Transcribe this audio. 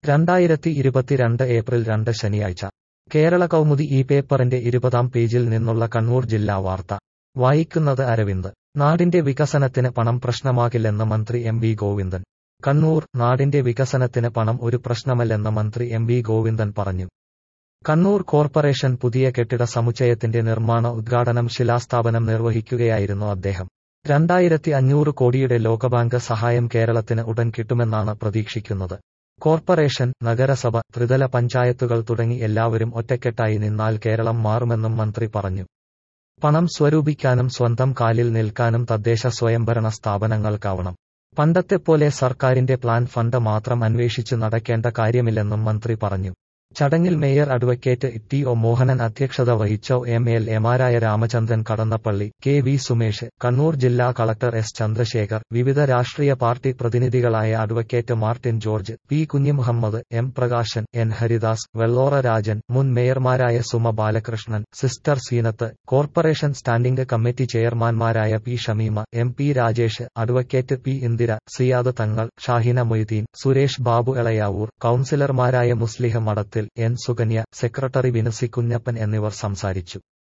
രണ്ടായിരത്തി ഇരുപത്തിരണ്ട് ഏപ്രിൽ രണ്ട് ശനിയാഴ്ച കേരള കൗമുദി ഈ പേപ്പറിന്റെ ഇരുപതാം പേജിൽ നിന്നുള്ള കണ്ണൂർ ജില്ലാ വാർത്ത വായിക്കുന്നത് അരവിന്ദ് നാടിന്റെ വികസനത്തിന് പണം പ്രശ്നമാകില്ലെന്ന് മന്ത്രി എം വി ഗോവിന്ദൻ കണ്ണൂർ നാടിന്റെ വികസനത്തിന് പണം ഒരു പ്രശ്നമല്ലെന്ന് മന്ത്രി എം വി ഗോവിന്ദൻ പറഞ്ഞു കണ്ണൂർ കോർപ്പറേഷൻ പുതിയ കെട്ടിട സമുച്ചയത്തിന്റെ നിർമ്മാണ ഉദ്ഘാടനം ശിലാസ്ഥാപനം നിർവഹിക്കുകയായിരുന്നു അദ്ദേഹം രണ്ടായിരത്തി അഞ്ഞൂറ് കോടിയുടെ ലോകബാങ്ക് സഹായം കേരളത്തിന് ഉടൻ കിട്ടുമെന്നാണ് പ്രതീക്ഷിക്കുന്നത് കോർപ്പറേഷൻ നഗരസഭ ത്രിതല പഞ്ചായത്തുകൾ തുടങ്ങി എല്ലാവരും ഒറ്റക്കെട്ടായി നിന്നാൽ കേരളം മാറുമെന്നും മന്ത്രി പറഞ്ഞു പണം സ്വരൂപിക്കാനും സ്വന്തം കാലിൽ നിൽക്കാനും തദ്ദേശ സ്വയംഭരണ സ്ഥാപനങ്ങൾക്കാവണം പണ്ടത്തെപ്പോലെ സർക്കാരിന്റെ പ്ലാൻ ഫണ്ട് മാത്രം അന്വേഷിച്ച് നടക്കേണ്ട കാര്യമില്ലെന്നും മന്ത്രി പറഞ്ഞു ചടങ്ങിൽ mayor advocate T O Mohanan അധ്യക്ഷത വഹിച്ച എം എൽ എമാരായ രാമചന്ദ്രൻ കടന്നപ്പള്ളി കെ വി സുമേഷ് കണ്ണൂർ ജില്ലാ കളക്ടർ എസ് ചന്ദ്രശേഖർ വിവിധ രാഷ്ട്രീയ പാർട്ടി പ്രതിനിധികളായ advocate Martin George P Kunhimuhammed M Prakashan N Haridas Vellora Rajan മുൻ മേയർമാരായ Suma Balakrishnan sister Seenath corporation standing committee ചെയർമാൻമാരായ P Shameema M P Rajesh advocate P Indira Siyad Thangal Shahina Moideen Suresh Babu Elayavoor കൌൺസിലർമാരായ മുസ്ലിഹ മഠത്തിൽ എൻ സുകന്യ സെക്രട്ടറി വിനസി കുഞ്ഞപ്പൻ എന്നിവർ സംസാരിച്ചു